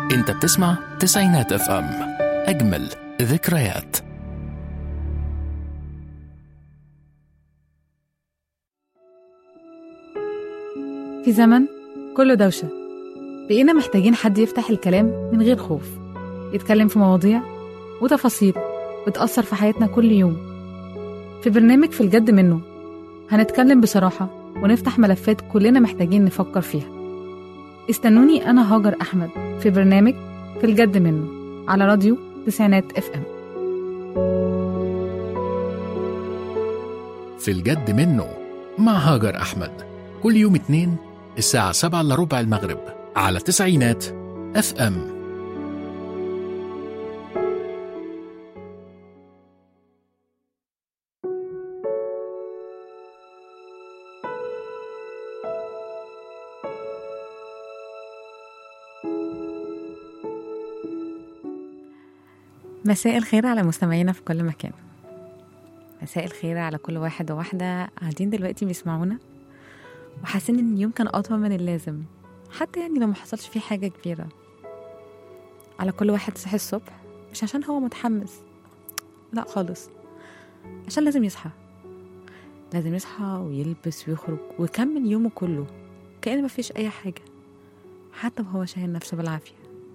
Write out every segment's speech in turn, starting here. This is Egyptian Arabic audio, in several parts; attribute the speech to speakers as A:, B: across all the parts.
A: انت بتسمع تسعينات اف ام اجمل ذكريات
B: في زمن كله دوشة بقينا محتاجين حد يفتح الكلام من غير خوف يتكلم في مواضيع وتفاصيل بتأثر في حياتنا كل يوم في برنامج في الجد منه هنتكلم بصراحة ونفتح ملفات كلنا محتاجين نفكر فيها استنوني أنا هاجر أحمد في برنامج في الجد منه على راديو تسعينات اف ام
A: في الجد منه مع هاجر أحمد كل يوم اتنين الساعة سبعة إلا ربع المغرب على تسعينات اف ام
B: مساء الخير على مستمعينا في كل مكان مساء الخير على كل واحد وواحدة قاعدين دلوقتي بيسمعونا وحاسين ان اليوم كان أطول من اللازم حتى يعني لو ما حصلش فيه حاجة كبيرة على كل واحد صحي الصبح مش عشان هو متحمس لا خالص عشان لازم يصحى لازم يصحى ويلبس ويخرج ويكمل يومه كله كأن مفيش أي حاجة حتى وهو شايل نفسه بالعافية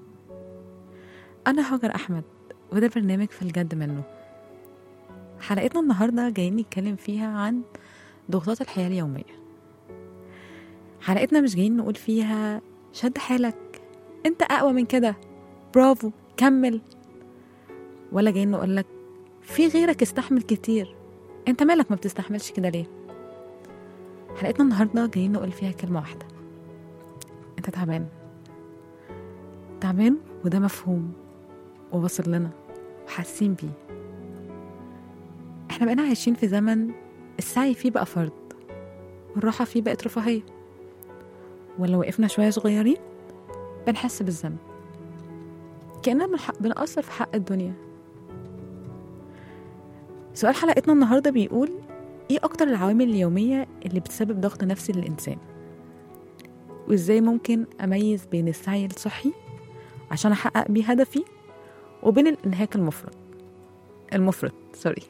B: أنا هاجر أحمد وده برنامج في الجد منه حلقتنا النهاردة جايين نتكلم فيها عن ضغوطات الحياة اليومية حلقتنا مش جايين نقول فيها شد حالك انت أقوى من كده برافو كمل ولا جايين نقولك في غيرك استحمل كتير انت مالك ما بتستحملش كده ليه حلقتنا النهاردة جايين نقول فيها كلمة واحدة انت تعبان تعبان وده مفهوم وواصل لنا وحاسين بيه احنا بقينا عايشين في زمن السعي فيه بقى فرض والراحة فيه بقت رفاهية ولو وقفنا شوية صغيرين بنحس بالذنب كأننا بنح- بنقصر في حق الدنيا سؤال حلقتنا النهاردة بيقول ايه أكتر العوامل اليومية اللي بتسبب ضغط نفسي للإنسان وازاي ممكن أميز بين السعي الصحي عشان أحقق بيه هدفي وبين الانهاك المفرط المفرط سوري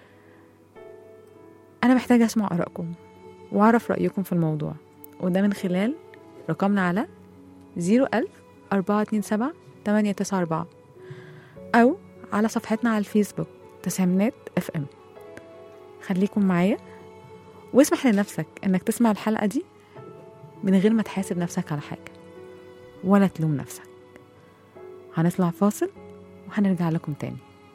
B: انا محتاجه اسمع ارائكم واعرف رايكم في الموضوع وده من خلال رقمنا على 01000 427 894 او على صفحتنا على الفيسبوك تسعينات اف ام خليكم معايا واسمح لنفسك انك تسمع الحلقه دي من غير ما تحاسب نفسك على حاجه ولا تلوم نفسك هنطلع فاصل وهنرجع لكم تاني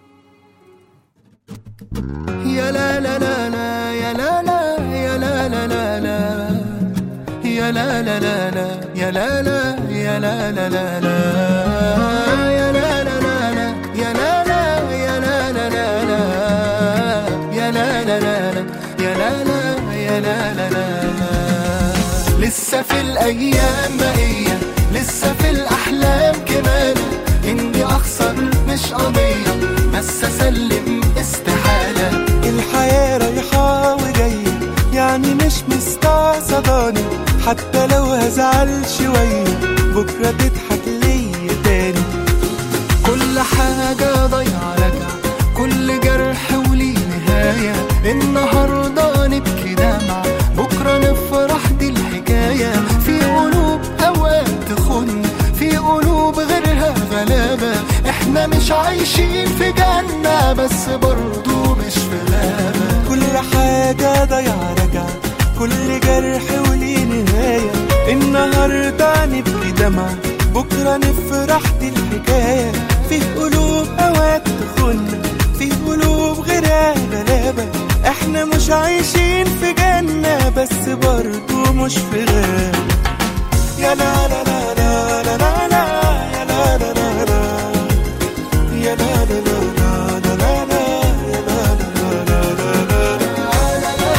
C: يا لا لا لا لا يا لا لا يا لا لا لا لا يا لا لا لا لا يا لا لا يا لا لا لا لا يا لا لا لا لا يا لا لا يا لا لا لا لا يا لا لا لا لا يا لا لا يا لا لا لا لا لسه في الايام بقيه لسه في الاحلام كمان اني اخسر مش قضيه بس اسلم استحاله
D: الحياة رايحة وجاية يعني مش مستعصداني حتى لو هزعل شوية بكرة تضحك ليا تاني
C: كل حاجة ضيعة رجع كل جرح وليه نهاية النهاردة نبكي دمع بكرة نفرح دي الحكاية في قلوب أوقات تخن في قلوب غيرها غلابة احنا مش عايشين في جنة بس برضو مش في غابة
D: كل حاجة ضيعة رجع كل جرح وليه نهاية النهاردة نبكي دمع بكرة نفرح دي الحكاية في قلوب أوقات تخن في قلوب غيرها غلابة احنا مش عايشين في جنة بس برضو مش في غابة يا لا لا لا لا لا لا لا يا لا لا لا لا يا لا لا لا لا لا لا لا يا لا لا لا لا لا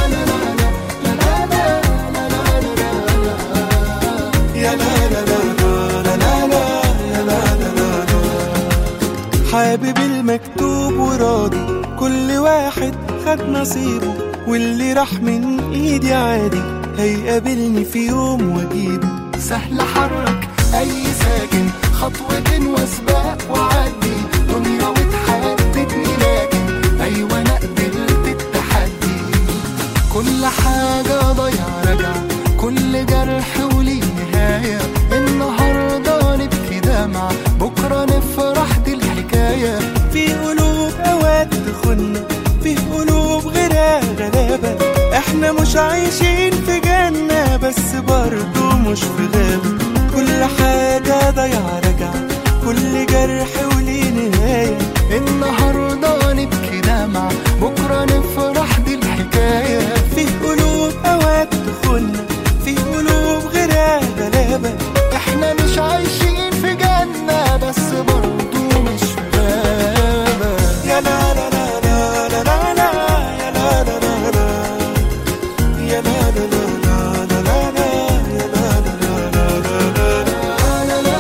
D: يا لا لا لا لا لا لا يا لا لا لا لا حابب المكتوب وراضي كل واحد خد نصيبه واللي راح من ايدي عادي هيقابلني في يوم واجيبه
C: سهل حرك اي ساكن خطوة وسباق وعدي دنيا وتحددني لكن أيوة أنا قبلت التحدي كل حاجة ضيع رجع كل جرح وليه نهاية النهاردة نبكي دمع بكرة نفرح دي الحكاية
D: في قلوب اوقات تخن في قلوب غيرها غلابة احنا مش عايشين في جنة بس برضو مش في غابة كل حاجة ضيع رجع كل جرح وليه نهاية
C: النهاردة نبكي دمع بكرة نفرح دي الحكاية
D: في قلوب اوقات تخن في قلوب غيرها غلابة
C: احنا مش عايشين في جنة بس برضو مش في غابة
D: يا لا لا لا لا لا لا لا يا لا لا لا لا يا لا لا لا لا لا لا يا لا لا لا لا لا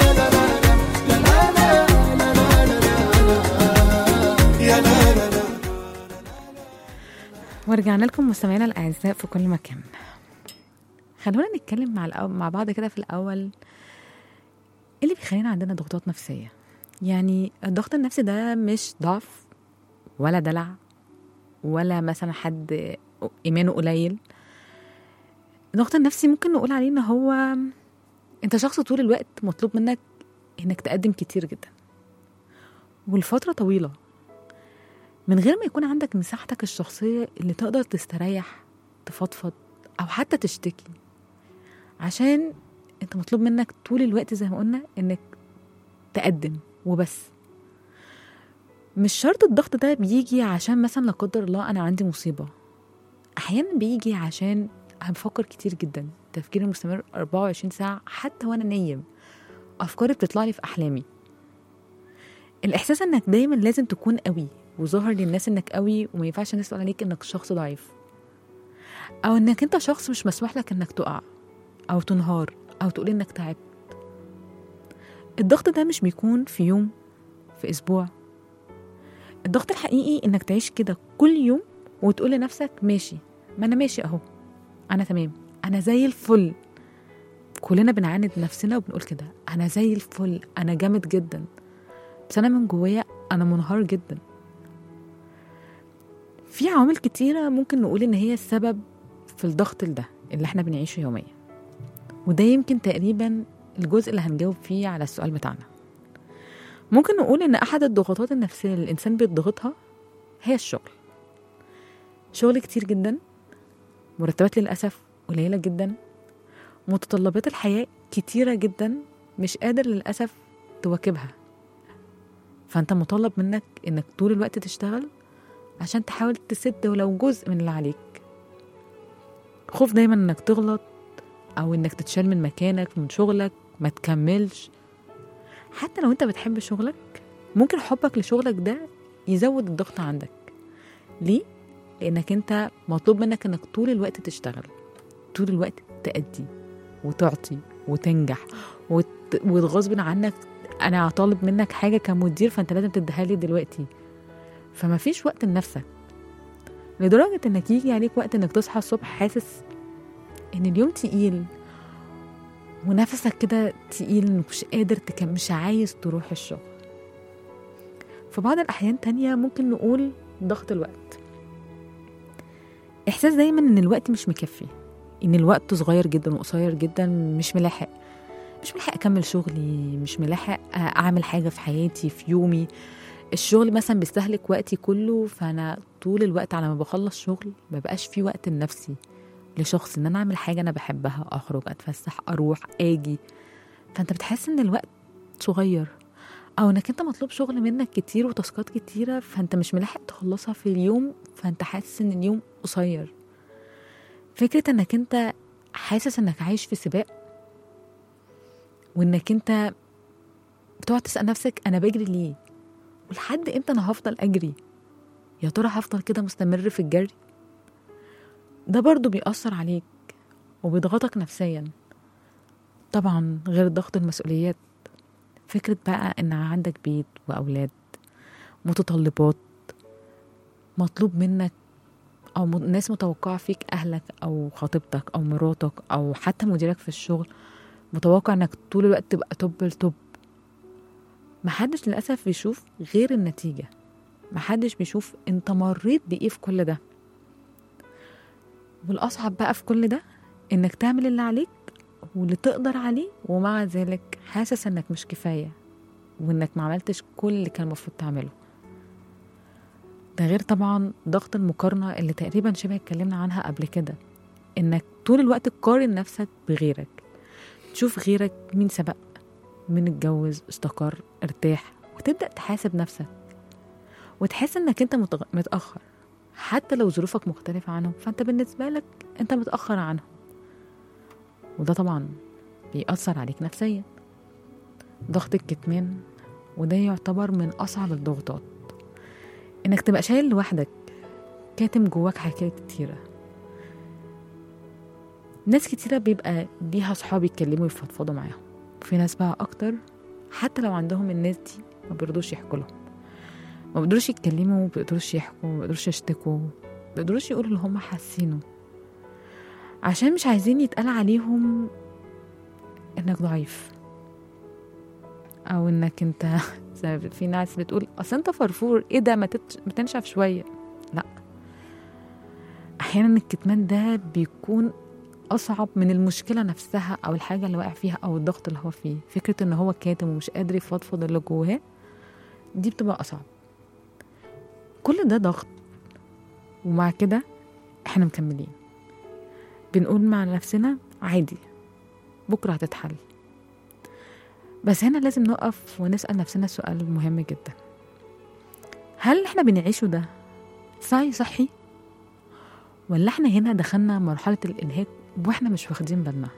D: يا لا لا لا
B: ورجعنا لكم مستمعينا الاعزاء في كل مكان خلونا نتكلم مع الأو... مع بعض كده في الاول ايه اللي بيخلينا عندنا ضغوطات نفسيه يعني الضغط النفسي ده مش ضعف ولا دلع ولا مثلا حد ايمانه قليل الضغط النفسي ممكن نقول عليه ان هو انت شخص طول الوقت مطلوب منك انك تقدم كتير جدا والفتره طويله من غير ما يكون عندك مساحتك الشخصية اللي تقدر تستريح تفضفض أو حتى تشتكي عشان انت مطلوب منك طول الوقت زي ما قلنا انك تقدم وبس مش شرط الضغط ده بيجي عشان مثلا لا قدر الله انا عندي مصيبة احيانا بيجي عشان انا بفكر كتير جدا تفكيري مستمر 24 ساعة حتى وانا نايم افكاري بتطلع لي في احلامي الاحساس انك دايما لازم تكون قوي وظاهر للناس انك قوي وما ينفعش الناس تقول عليك انك شخص ضعيف او انك انت شخص مش مسموح لك انك تقع او تنهار او تقول انك تعبت الضغط ده مش بيكون في يوم في اسبوع الضغط الحقيقي انك تعيش كده كل يوم وتقول لنفسك ماشي ما انا ماشي اهو انا تمام انا زي الفل كلنا بنعاند نفسنا وبنقول كده انا زي الفل انا جامد جدا بس انا من جوايا انا منهار جدا في عوامل كتيرة ممكن نقول إن هي السبب في الضغط ده اللي احنا بنعيشه يوميا وده يمكن تقريبا الجزء اللي هنجاوب فيه على السؤال بتاعنا ممكن نقول إن أحد الضغوطات النفسية اللي الإنسان بيضغطها هي الشغل شغل كتير جدا مرتبات للأسف قليلة جدا متطلبات الحياة كتيرة جدا مش قادر للأسف تواكبها فأنت مطالب منك إنك طول الوقت تشتغل عشان تحاول تسد ولو جزء من اللي عليك خوف دايما انك تغلط او انك تتشال من مكانك من شغلك ما تكملش حتى لو انت بتحب شغلك ممكن حبك لشغلك ده يزود الضغط عندك ليه لانك انت مطلوب منك انك طول الوقت تشتغل طول الوقت تأدي وتعطي وتنجح وت... وغصب عنك انا طالب منك حاجه كمدير فانت لازم تديها لي دلوقتي فما فيش وقت لنفسك لدرجة انك يجي عليك وقت انك تصحى الصبح حاسس ان اليوم تقيل ونفسك كده تقيل انك مش قادر تكمل مش عايز تروح الشغل في بعض الأحيان تانية ممكن نقول ضغط الوقت إحساس دايما إن الوقت مش مكفي إن الوقت صغير جدا وقصير جدا مش ملاحق مش ملاحق أكمل شغلي مش ملاحق أعمل حاجة في حياتي في يومي الشغل مثلا بيستهلك وقتي كله فانا طول الوقت على ما بخلص شغل مبقاش في وقت لنفسي لشخص ان انا اعمل حاجه انا بحبها اخرج اتفسح اروح اجي فانت بتحس ان الوقت صغير او انك انت مطلوب شغل منك كتير وتاسكات كتيره فانت مش ملاحق تخلصها في اليوم فانت حاسس ان اليوم قصير فكره انك انت حاسس انك عايش في سباق وانك انت بتقعد تسال نفسك انا بجري ليه ولحد امتى انا هفضل اجري يا ترى هفضل كده مستمر في الجري ده برضو بيأثر عليك وبيضغطك نفسيا طبعا غير ضغط المسؤوليات فكرة بقى ان عندك بيت واولاد متطلبات مطلوب منك او م- ناس متوقعة فيك اهلك او خطيبتك او مراتك او حتى مديرك في الشغل متوقع انك طول الوقت تبقى توب التوب محدش للأسف بيشوف غير النتيجة محدش بيشوف انت مريت بإيه في كل ده والأصعب بقى في كل ده إنك تعمل اللي عليك واللي تقدر عليه ومع ذلك حاسس إنك مش كفاية وإنك ما عملتش كل اللي كان المفروض تعمله ده غير طبعا ضغط المقارنة اللي تقريبا شبه اتكلمنا عنها قبل كده إنك طول الوقت تقارن نفسك بغيرك تشوف غيرك مين سبق مين اتجوز استقر ارتاح وتبدأ تحاسب نفسك وتحس إنك أنت متغ- متأخر حتى لو ظروفك مختلفة عنهم فأنت بالنسبة لك أنت متأخر عنهم وده طبعا بيأثر عليك نفسيا ضغط الكتمان وده يعتبر من أصعب الضغوطات إنك تبقى شايل لوحدك كاتم جواك حاجات كتيرة ناس كتيرة بيبقى ليها صحاب يتكلموا يفضفضوا معاهم في ناس بقى أكتر حتى لو عندهم الناس دي ما بيرضوش يحكوا لهم ما بيقدروش يتكلموا ما بيقدروش يحكوا ما بيقدروش يشتكوا ما بيقدروش يقولوا اللي هم حاسينه عشان مش عايزين يتقال عليهم انك ضعيف او انك انت زي ما في ناس بتقول اصل انت فرفور ايه ده ما, تتش... ما تنشف شويه لا احيانا الكتمان ده بيكون اصعب من المشكله نفسها او الحاجه اللي واقع فيها او الضغط اللي هو فيه فكره ان هو كاتم ومش قادر يفضفض اللي جواه دي بتبقى اصعب كل ده ضغط ومع كده احنا مكملين بنقول مع نفسنا عادي بكرة هتتحل بس هنا لازم نقف ونسأل نفسنا سؤال مهم جدا هل احنا بنعيشه ده سعي صحي ولا احنا هنا دخلنا مرحلة الإنهاك واحنا مش واخدين بالنا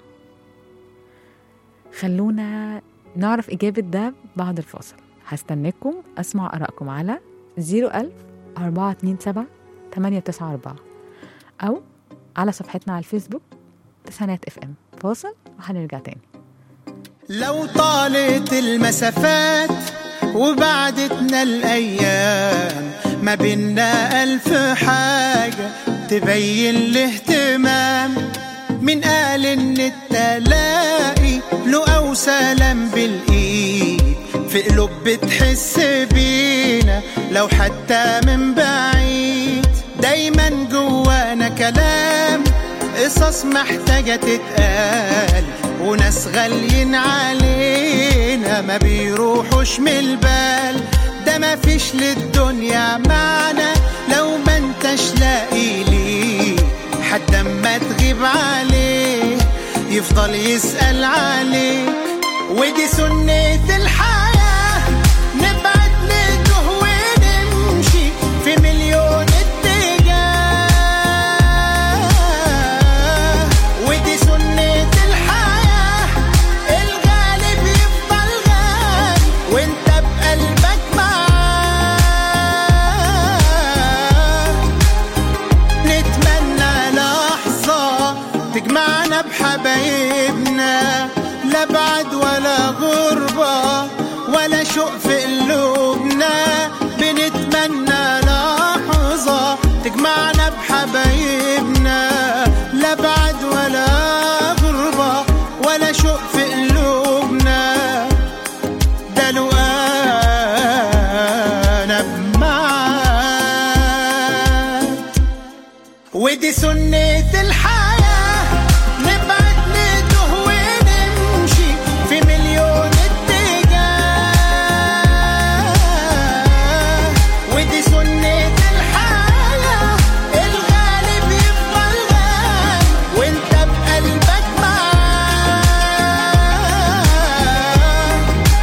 B: خلونا نعرف إجابة ده بعد الفاصل هستناكم أسمع آرائكم على 01000 427 894 أو على صفحتنا على الفيسبوك تسعينات اف ام فاصل وهنرجع تاني
C: لو طالت المسافات وبعدتنا الأيام ما بينا ألف حاجة تبين الاهتمام من قال إن التلاقي له أو سلام بالإيد في قلوب بتحس بينا لو حتى من بعيد دايما جوانا كلام قصص محتاجة تتقال وناس غاليين علينا ما بيروحوش من البال ده ما فيش للدنيا معنى لو ما انتش لاقي ليه حد اما تغيب عليه يفضل يسأل عليك ودي سنة الحياة نبعد نتوه ونمشي في مليون اتجاه ودي سنة الحياة الغالب يفضل غالي وانت بقلبك معاه نتمنى لحظة تجمعنا بحبايبنا لا بعد ولا غربة ولا شوق في قلوبنا بنتمنى لحظة تجمعنا بحبايبنا لا بعد ولا غربة ولا شوق في قلوبنا ده لو انا بمعاك ودي سنة الحياة نبعد نتوه ونمشي في مليون اتجاه ودي سنة الحياة الغالب يفضل غالي وانت بقلبك معاه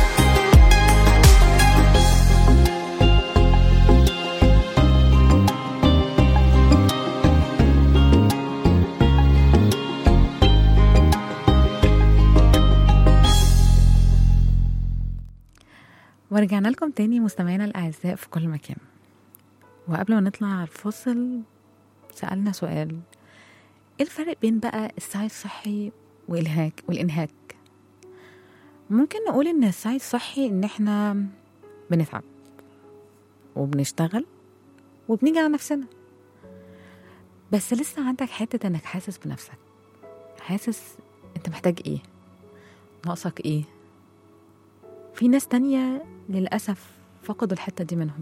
B: ورجعنا لكم تاني مستمعينا الأعزاء في كل مكان وقبل ما نطلع على الفاصل سألنا سؤال ايه الفرق بين بقى السعي الصحي والإنهاك والإنهاك ممكن نقول إن السعي الصحي إن إحنا بنتعب وبنشتغل وبنيجي على نفسنا بس لسه عندك حتة إنك حاسس بنفسك حاسس أنت محتاج إيه ناقصك إيه في ناس تانية للأسف فقدوا الحتة دي منهم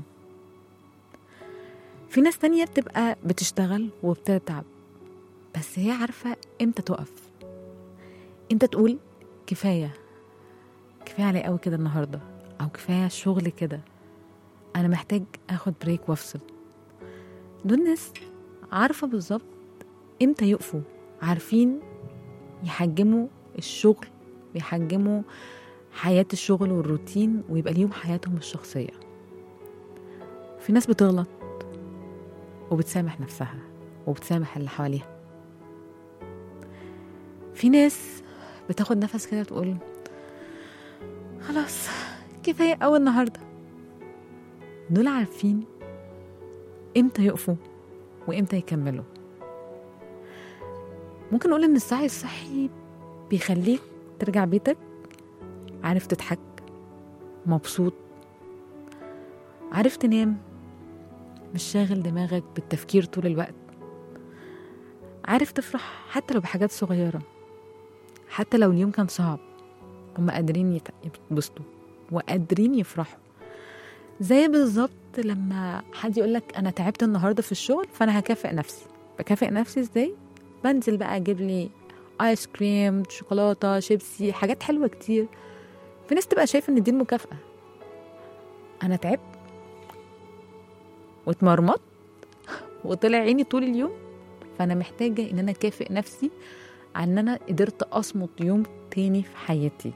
B: في ناس تانية بتبقى بتشتغل وبتتعب بس هي عارفة امتى تقف امتى تقول كفاية كفاية علي قوي كده النهاردة أو كفاية شغل كده أنا محتاج أخد بريك وأفصل دول ناس عارفة بالظبط امتى يقفوا عارفين يحجموا الشغل ويحجموا حياة الشغل والروتين ويبقى ليهم حياتهم الشخصية في ناس بتغلط وبتسامح نفسها وبتسامح اللي حواليها في ناس بتاخد نفس كده وتقول خلاص كفاية أوي النهاردة دول عارفين امتى يقفوا وامتى يكملوا ممكن نقول ان السعي الصحي بيخليك ترجع بيتك عارف تضحك مبسوط عارف تنام مش شاغل دماغك بالتفكير طول الوقت عارف تفرح حتى لو بحاجات صغيرة حتى لو اليوم كان صعب هم قادرين يت- يتبسطوا وقادرين يفرحوا زي بالظبط لما حد يقولك انا تعبت النهارده في الشغل فانا هكافئ نفسي بكافئ نفسي ازاي بنزل بقى اجيب لي ايس كريم شوكولاته شيبسي حاجات حلوه كتير في ناس تبقى شايفه ان دي المكافاه انا تعبت واتمرمطت وطلع عيني طول اليوم فانا محتاجه ان انا اكافئ نفسي على ان انا قدرت اصمت يوم تاني في حياتي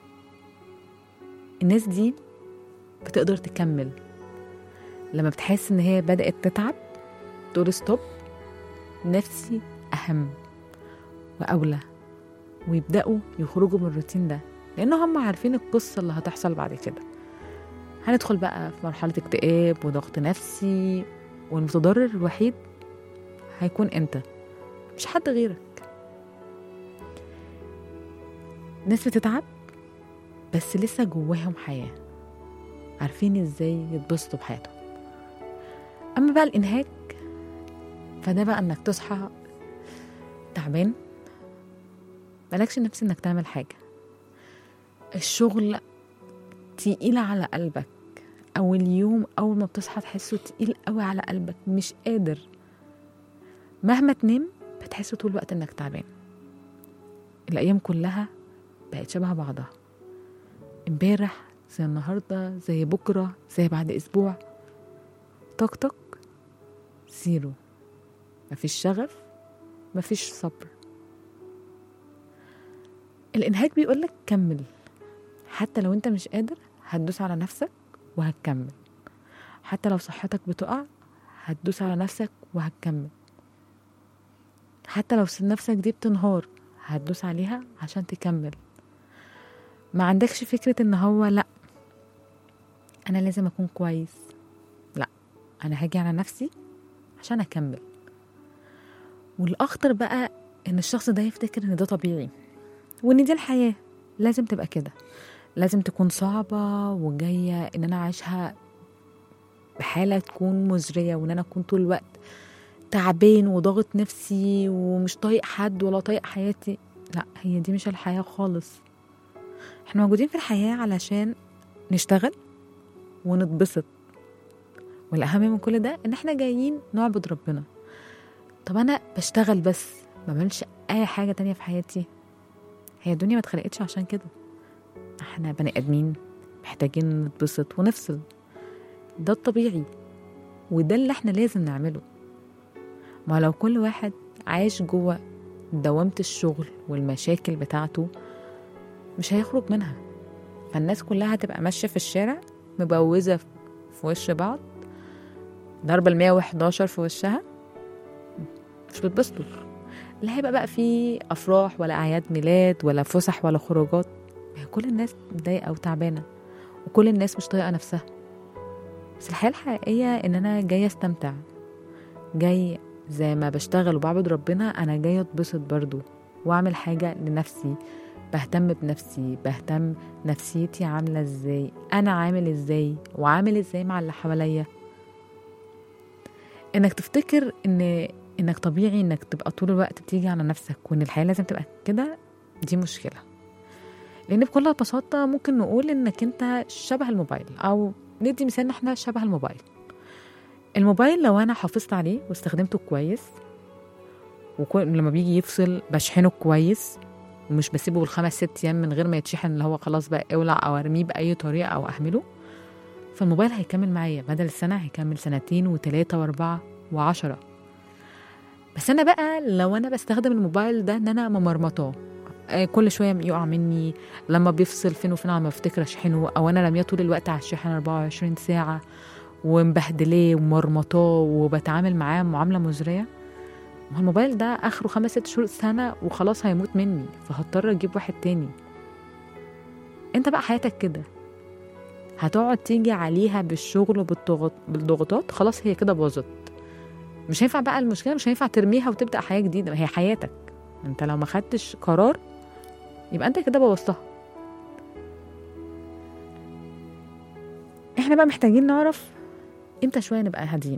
B: الناس دي بتقدر تكمل لما بتحس ان هي بدأت تتعب تقول ستوب نفسي أهم وأولى ويبدأوا يخرجوا من الروتين ده لأن هم عارفين القصة اللي هتحصل بعد كده هندخل بقى في مرحلة اكتئاب وضغط نفسي والمتضرر الوحيد هيكون انت مش حد غيرك ناس بتتعب بس لسه جواهم حياه عارفين ازاي يتبسطوا بحياتهم اما بقى الانهاك فده بقى انك تصحى تعبان مالكش نفس انك تعمل حاجه الشغل تقيل على قلبك او اليوم اول ما بتصحى تحسه تقيل قوي على قلبك مش قادر مهما تنام بتحس طول الوقت انك تعبان الايام كلها بقت شبه بعضها امبارح زي النهارده زي بكره زي بعد اسبوع طق طق زيرو مفيش شغف مفيش صبر الانهاك بيقولك كمل حتى لو انت مش قادر هتدوس على نفسك وهتكمل حتى لو صحتك بتقع هتدوس على نفسك وهتكمل حتى لو نفسك دي بتنهار هتدوس عليها عشان تكمل ما عندكش فكرة ان هو لا انا لازم اكون كويس لا انا هاجي على نفسي عشان اكمل والاخطر بقى ان الشخص ده يفتكر ان ده طبيعي وان دي الحياة لازم تبقى كده لازم تكون صعبة وجاية ان انا عايشها بحالة تكون مزرية وان انا اكون طول الوقت تعبان وضاغط نفسي ومش طايق حد ولا طايق حياتي لا هي دي مش الحياة خالص احنا موجودين في الحياة علشان نشتغل ونتبسط والأهم من كل ده إن احنا جايين نعبد ربنا طب أنا بشتغل بس ما بعملش أي حاجة تانية في حياتي هي الدنيا ما اتخلقتش عشان كده احنا بني آدمين محتاجين نتبسط ونفصل ده الطبيعي وده اللي احنا لازم نعمله ما لو كل واحد عايش جوه دوامة الشغل والمشاكل بتاعته مش هيخرج منها فالناس كلها هتبقى ماشية في الشارع مبوزة في وش بعض ضربة المية وحداشر في وشها مش بتبسطوا لا هيبقى بقى في أفراح ولا أعياد ميلاد ولا فسح ولا خروجات كل الناس متضايقة وتعبانة وكل الناس مش طايقة نفسها بس الحياة الحقيقية إن أنا جاية أستمتع جاي زي ما بشتغل وبعبد ربنا أنا جاية أتبسط برضو وأعمل حاجة لنفسي بهتم بنفسي بهتم نفسيتي عاملة ازاي انا عامل ازاي وعامل ازاي مع اللي حواليا انك تفتكر ان انك طبيعي انك تبقى طول الوقت بتيجي على نفسك وان الحياة لازم تبقى كده دي مشكلة لان بكل بساطه ممكن نقول انك انت شبه الموبايل او ندي مثال ان احنا شبه الموبايل الموبايل لو انا حافظت عليه واستخدمته كويس ولما بيجي يفصل بشحنه كويس ومش بسيبه بالخمس ست ايام من غير ما يتشحن اللي هو خلاص بقى اولع او ارميه باي طريقه او اهمله فالموبايل هيكمل معايا بدل السنه هيكمل سنتين وثلاثه واربعه وعشره بس انا بقى لو انا بستخدم الموبايل ده ان انا ممرمطاه آه، كل شويه يقع مني لما بيفصل فين وفين على ما افتكر اشحنه او انا راميه طول الوقت على الشاحن 24 ساعه ومبهدلاه ومرمطاه وبتعامل معاه معامله مزريه ما هو الموبايل ده اخره خمس ست شهور سنه وخلاص هيموت مني فهضطر اجيب واحد تاني انت بقى حياتك كده هتقعد تيجي عليها بالشغل وبالضغط بالضغوطات خلاص هي كده باظت مش هينفع بقى المشكله مش هينفع ترميها وتبدا حياه جديده هي حياتك انت لو ما خدتش قرار يبقى انت كده بوظتها احنا بقى محتاجين نعرف امتى شويه نبقى هاديين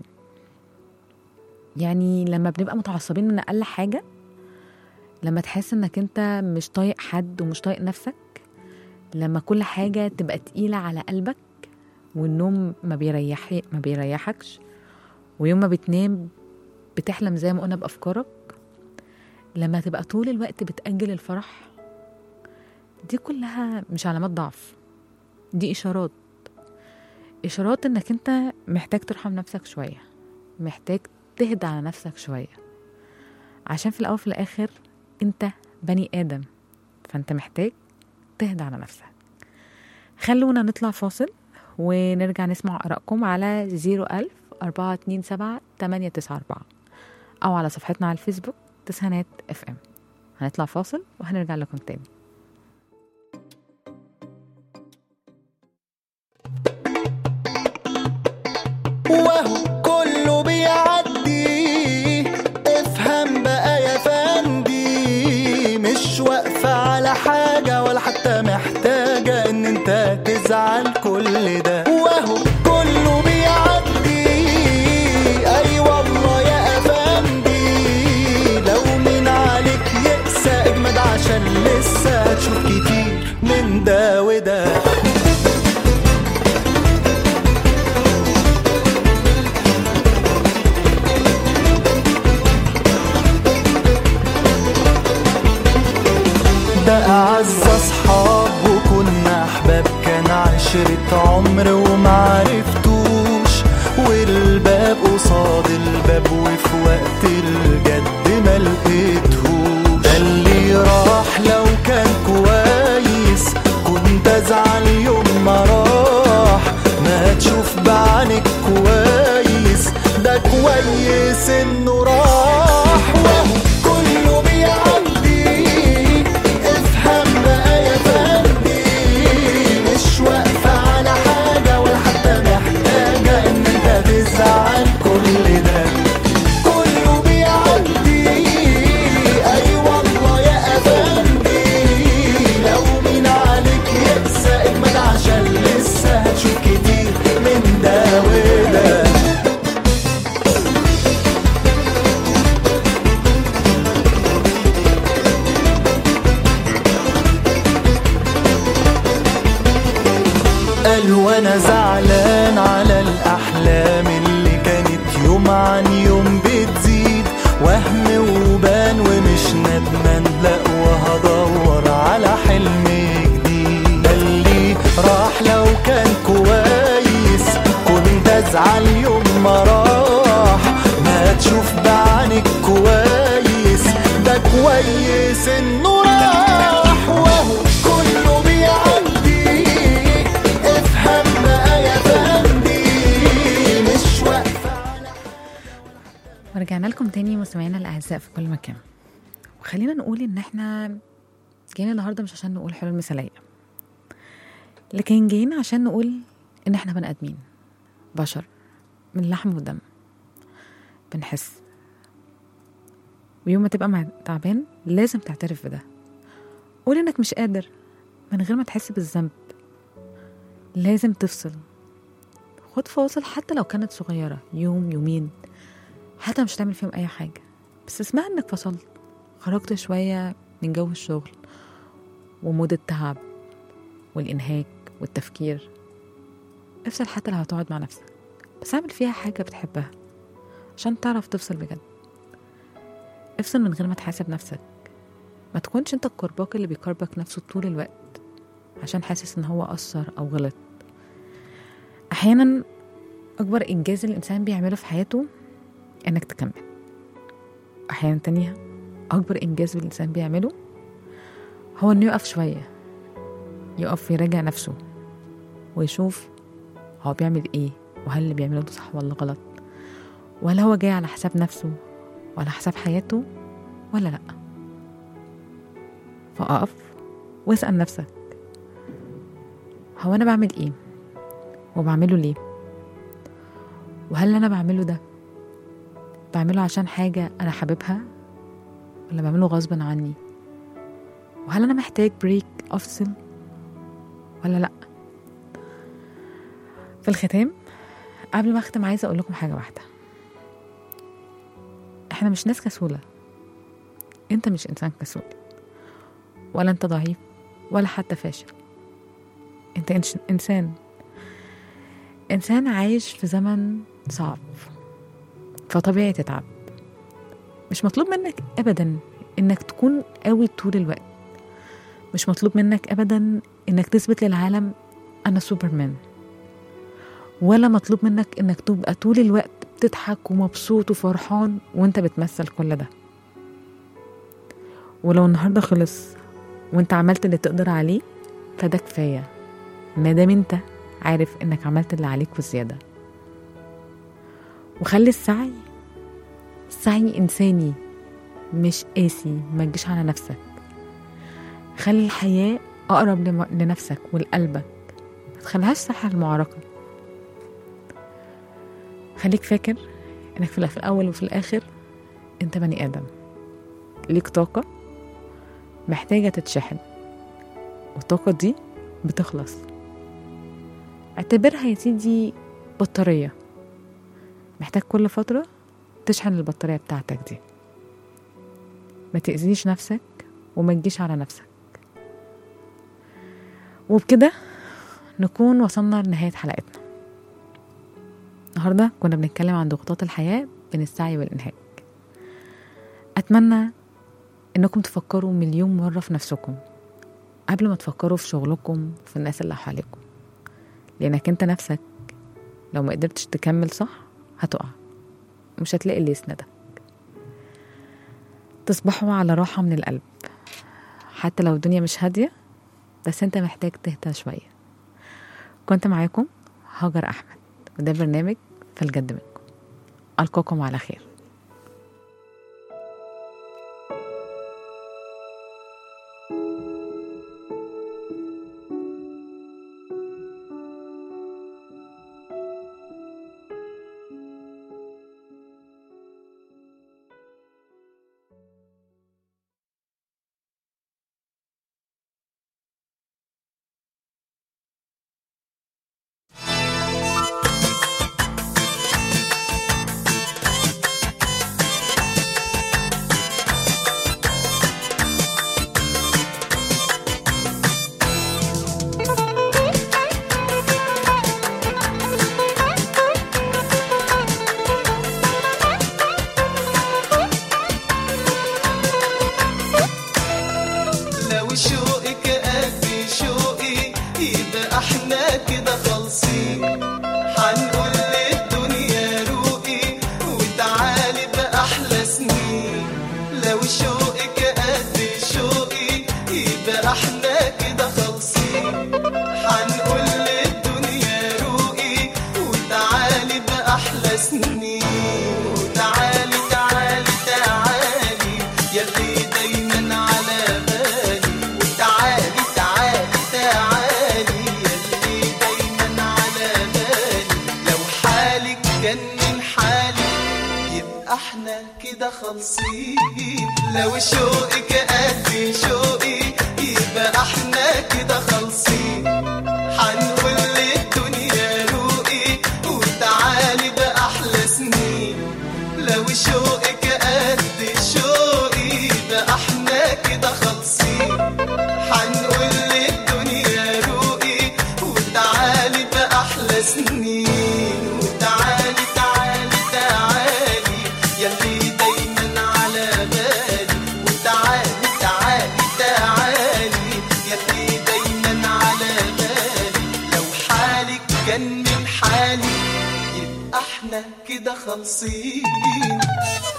B: يعني لما بنبقى متعصبين من اقل حاجه لما تحس انك انت مش طايق حد ومش طايق نفسك لما كل حاجه تبقى تقيله على قلبك والنوم ما بيريح ما بيريحكش ويوم ما بتنام بتحلم زي ما قلنا بافكارك لما تبقى طول الوقت بتأجل الفرح دي كلها مش علامات ضعف دي إشارات إشارات إنك أنت محتاج ترحم نفسك شوية محتاج تهدى على نفسك شوية عشان في الأول وفي الآخر أنت بني آدم فأنت محتاج تهدى على نفسك خلونا نطلع فاصل ونرجع نسمع آرائكم على 01000 427 894 أو على صفحتنا على الفيسبوك تسهنات اف ام هنطلع فاصل وهنرجع لكم تاني
C: وهو كله بيعدي افهم بقى يا فندي مش واقفة على حاجة ولا حتى محتاجة ان انت تزعل كل ده وهو كله بيعدي اي والله يا افندي لو من عليك يقسى اجمد عشان لسه هتشوف كتير من ده وده ده أعز أصحاب وكنا أحباب كان عشرة عمر ومعرفتوش والباب قصاد الباب وفي وقت الجد ما لقيتهوش ده اللي راح لو كان كويس كنت أزعل يوم ما راح ما تشوف بعينك كويس ده كويس إنه راح وهو كله بيعدي افهم بقى يا فندي مش واقفة على حاجة ولا حتى محتاجة ان انت تزعل كل ده كله بيعدي اي والله يا افندي لو مين عليك يقسى اجمد عشان لسه هتشوف كتير من ده وده قال وانا زعلان على الاحلام اللي كانت يوم عن يوم بتزيد وهم وبان ومش ندمان لا وهدور على حلم جديد قال لي راح لو كان كويس كنت ازعل يوم ما راح ما تشوف بعينك كويس ده كويس انه راح وهو كله بيعدي افهم بقى يا فندي مش واقفة على
B: ورجعنا لكم تاني مستمعينا الاعزاء في كل مكان وخلينا نقول ان احنا جايين النهارده مش عشان نقول حلول مثاليه لكن جايين عشان نقول ان احنا بني ادمين بشر من لحم ودم بنحس ويوم ما تبقى مع- تعبان لازم تعترف بده قول انك مش قادر من غير ما تحس بالذنب لازم تفصل خد فاصل حتى لو كانت صغيرة يوم يومين حتى مش هتعمل فيهم أي حاجة بس اسمها إنك فصلت خرجت شوية من جو الشغل ومود التعب والإنهاك والتفكير افصل حتى لو هتقعد مع نفسك بس اعمل فيها حاجة بتحبها عشان تعرف تفصل بجد افصل من غير ما تحاسب نفسك ما تكونش انت الكرباك اللي بيكربك نفسه طول الوقت عشان حاسس ان هو قصر او غلط احيانا اكبر انجاز الانسان بيعمله في حياته انك تكمل احيانا تانية اكبر انجاز الانسان بيعمله هو انه يقف شوية يقف يراجع نفسه ويشوف هو بيعمل ايه وهل اللي بيعمله ده صح ولا غلط ولا هو جاي على حساب نفسه ولا حساب حياته ولا لأ فأقف واسأل نفسك هو أنا بعمل إيه وبعمله ليه وهل اللي أنا بعمله ده بعمله عشان حاجة أنا حاببها ولا بعمله غصبا عني وهل أنا محتاج بريك أفصل ولا لأ في الختام قبل ما أختم عايزة أقول لكم حاجة واحدة احنا مش ناس كسولة انت مش انسان كسول ولا انت ضعيف ولا حتى فاشل انت إنش- انسان انسان عايش في زمن صعب فطبيعي تتعب مش مطلوب منك ابدا انك تكون قوي طول الوقت مش مطلوب منك ابدا انك تثبت للعالم انا سوبرمان ولا مطلوب منك انك تبقى طول الوقت بتضحك ومبسوط وفرحان وانت بتمثل كل ده ولو النهارده خلص وانت عملت اللي تقدر عليه فده كفايه ما دام انت عارف انك عملت اللي عليك وزياده وخلي السعي سعي انساني مش قاسي ما تجيش على نفسك خلي الحياه اقرب لم- لنفسك ولقلبك ما تخليهاش ساحه المعركه خليك فاكر انك في في الاول وفي الاخر انت بني ادم ليك طاقه محتاجه تتشحن والطاقه دي بتخلص اعتبرها يا سيدي بطاريه محتاج كل فتره تشحن البطاريه بتاعتك دي ما تاذيش نفسك وما تجيش على نفسك وبكده نكون وصلنا لنهايه حلقتنا النهاردة كنا بنتكلم عن ضغوطات الحياة بين السعي والإنهاك أتمنى إنكم تفكروا مليون مرة في نفسكم قبل ما تفكروا في شغلكم وفي الناس اللي حواليكم لأنك أنت نفسك لو ما قدرتش تكمل صح هتقع مش هتلاقي اللي يسندك تصبحوا على راحة من القلب حتى لو الدنيا مش هادية بس انت محتاج تهدى شوية كنت معاكم هاجر أحمد وده برنامج في الجد منكم ألقاكم على خير
E: لو شوقك قد شوقي يبقى احنا كده خالصين حنقول للدنيا روقي وتعالي بأحلى سنين لو شوقك قد شوقي يبقى احنا كده خالصين حنقول للدنيا روقي وتعالي بأحلى سنين وتعالي تعالي تعالي يلي دايما على بالي وتعالي تعالي تعالي يلي دايما على بالي لو حالك كان من حالي يبقى احنا كده خالصين لو شوقك قد شوقي يبقى احنا كده خالصين حنقول للدنيا روقي وتعالي بأحلى سنين لو شوقك قد شوقي ده احنا كده خالصين حنقول للدنيا روقي احنا كده خالصين